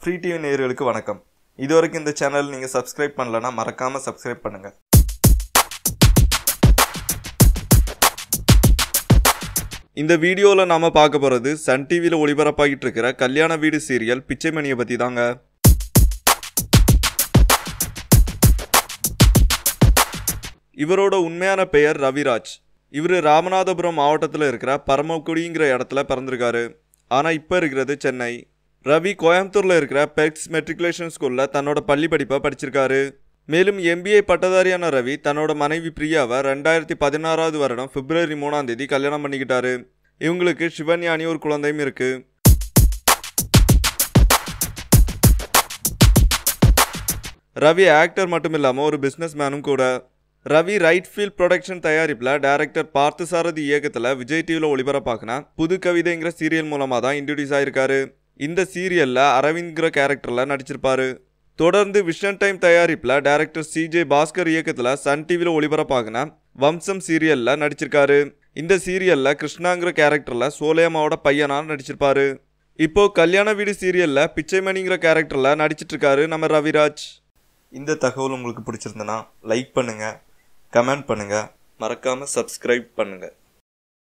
free TV நேயர்களுக்கு வணக்கம் இதுவரைக்கும் இந்த சேனல் நீங்கள் சப்ஸ்கிரைப் பண்ணலன்னா மறக்காமல் சப்ஸ்கிரைப் பண்ணுங்கள் இந்த வீடியோவில் நாம் பார்க்க போகிறது சன் டிவியில் ஒளிபரப்பாகிட்டு இருக்கிற கல்யாண வீடு சீரியல் பிச்சைமணியை பற்றி தாங்க இவரோட உண்மையான பெயர் ரவிராஜ் இவர் ராமநாதபுரம் மாவட்டத்தில் இருக்கிற பரமக்குடிங்கிற இடத்துல பிறந்திருக்காரு ஆனால் இப்போ இருக்கிறது சென்னை ரவி கோயம்புத்தூரில் இருக்கிற பெக்ஸ் மெட்ரிகுலேஷன் ஸ்கூலில் தன்னோட பள்ளி படிப்பை படிச்சிருக்காரு மேலும் எம்பிஏ பட்டதாரியான ரவி தன்னோட மனைவி பிரியாவை ரெண்டாயிரத்தி பதினாறாவது வருடம் பிப்ரவரி மூணாம் தேதி கல்யாணம் பண்ணிக்கிட்டாரு இவங்களுக்கு சிவன்யானி ஒரு குழந்தையும் இருக்கு ரவி ஆக்டர் மட்டும் இல்லாமல் ஒரு பிஸ்னஸ் மேனும் கூட ரவி ரைட் ஃபீல்ட் ப்ரொடக்ஷன் தயாரிப்பில் டைரக்டர் பார்த்தசாரதி இயக்கத்தில் விஜய் டிவியில் ஒளிபரப்பாக்குன புது கவிதைங்கிற சீரியல் மூலமாக தான் இன்ட்ரடியூஸ் ஆயிருக்காரு இந்த சீரியலில் அரவிந்த்ங்கிற கேரக்டரில் நடிச்சிருப்பாரு தொடர்ந்து விஷன் டைம் தயாரிப்பில் டைரக்டர் சிஜே பாஸ்கர் இயக்கத்தில் சன் டிவியில் ஒளிபரப்பாக்குன வம்சம் சீரியலில் நடிச்சிருக்காரு இந்த சீரியலில் கிருஷ்ணாங்கிற கேரக்டரில் சோலையம்மாவோட பையனாக நடிச்சிருப்பாரு இப்போ கல்யாண வீடு சீரியலில் பிச்சைமணிங்கிற கேரக்டரில் நடிச்சிட்டு இருக்காரு நம்ம ரவிராஜ் இந்த தகவல் உங்களுக்கு பிடிச்சிருந்தனா லைக் பண்ணுங்கள் கமெண்ட் பண்ணுங்கள் மறக்காமல் சப்ஸ்கிரைப் பண்ணுங்கள்